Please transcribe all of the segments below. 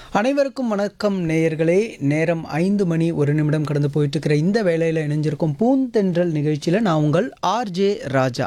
அனைவருக்கும் வணக்கம் நேயர்களே நேரம் ஐந்து மணி ஒரு நிமிடம் கடந்து போயிட்டு இருக்கிற இந்த வேலையில் இணைஞ்சிருக்கும் பூந்தென்றல் நிகழ்ச்சியில் நான் உங்கள் ஆர்ஜே ராஜா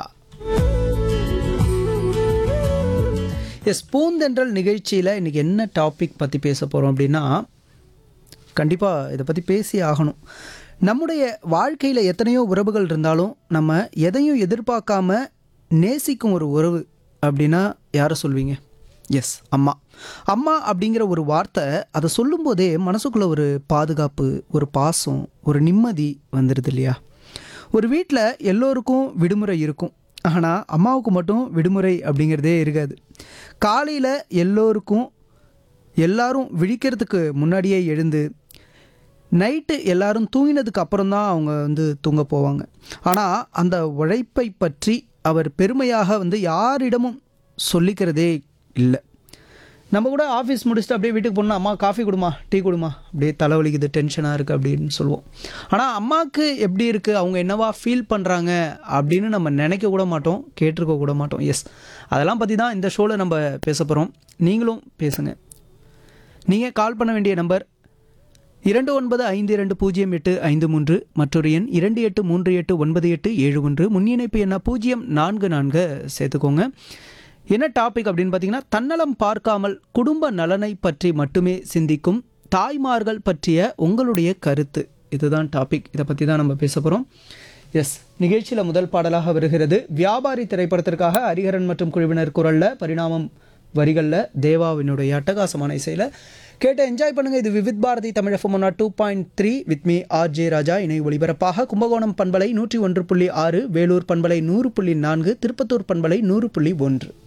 எஸ் பூந்தென்றல் நிகழ்ச்சியில் இன்றைக்கி என்ன டாபிக் பற்றி பேச போகிறோம் அப்படின்னா கண்டிப்பாக இதை பற்றி பேசி ஆகணும் நம்முடைய வாழ்க்கையில் எத்தனையோ உறவுகள் இருந்தாலும் நம்ம எதையும் எதிர்பார்க்காம நேசிக்கும் ஒரு உறவு அப்படின்னா யாரை சொல்வீங்க எஸ் அம்மா அம்மா அப்படிங்கிற ஒரு வார்த்தை அதை சொல்லும்போதே மனசுக்குள்ளே ஒரு பாதுகாப்பு ஒரு பாசம் ஒரு நிம்மதி வந்துடுது இல்லையா ஒரு வீட்டில் எல்லோருக்கும் விடுமுறை இருக்கும் ஆனால் அம்மாவுக்கு மட்டும் விடுமுறை அப்படிங்கிறதே இருக்காது காலையில் எல்லோருக்கும் எல்லாரும் விழிக்கிறதுக்கு முன்னாடியே எழுந்து நைட்டு எல்லாரும் தூங்கினதுக்கு அப்புறம் தான் அவங்க வந்து தூங்க போவாங்க ஆனால் அந்த உழைப்பை பற்றி அவர் பெருமையாக வந்து யாரிடமும் சொல்லிக்கிறதே இல்லை நம்ம கூட ஆஃபீஸ் முடிச்சுட்டு அப்படியே வீட்டுக்கு போனால் அம்மா காஃபி கொடுமா டீ கொடுமா அப்படியே தலைவலிக்குது டென்ஷனாக இருக்குது அப்படின்னு சொல்லுவோம் ஆனால் அம்மாவுக்கு எப்படி இருக்குது அவங்க என்னவா ஃபீல் பண்ணுறாங்க அப்படின்னு நம்ம நினைக்க கூட மாட்டோம் கேட்டிருக்க கூட மாட்டோம் எஸ் அதெல்லாம் பற்றி தான் இந்த ஷோவில் நம்ம பேச போகிறோம் நீங்களும் பேசுங்க நீங்கள் கால் பண்ண வேண்டிய நம்பர் இரண்டு ஒன்பது ஐந்து இரண்டு பூஜ்ஜியம் எட்டு ஐந்து மூன்று மற்றொரு எண் இரண்டு எட்டு மூன்று எட்டு ஒன்பது எட்டு ஏழு ஒன்று முன்னிணைப்பு என்ன பூஜ்ஜியம் நான்கு நான்கு சேர்த்துக்கோங்க என்ன டாபிக் அப்படின்னு பார்த்தீங்கன்னா தன்னலம் பார்க்காமல் குடும்ப நலனை பற்றி மட்டுமே சிந்திக்கும் தாய்மார்கள் பற்றிய உங்களுடைய கருத்து இதுதான் டாபிக் இதை பற்றி தான் நம்ம பேச போகிறோம் எஸ் நிகழ்ச்சியில் முதல் பாடலாக வருகிறது வியாபாரி திரைப்படத்திற்காக ஹரிஹரன் மற்றும் குழுவினர் குரலில் பரிணாமம் வரிகளில் தேவாவினுடைய அட்டகாசமான இசையில் கேட்டு என்ஜாய் பண்ணுங்க இது Vividh Bharati Tamil FM one two point three with me R J Raja இணை ஒளிபரப்பாக கும்பகோணம் பண்பலை நூற்றி ஒன்று புள்ளி ஆறு வேலூர் பண்பலை நூறு புள்ளி நான்கு திருப்பத்தூர் பண்பலை நூறு புள்ளி ஒன்று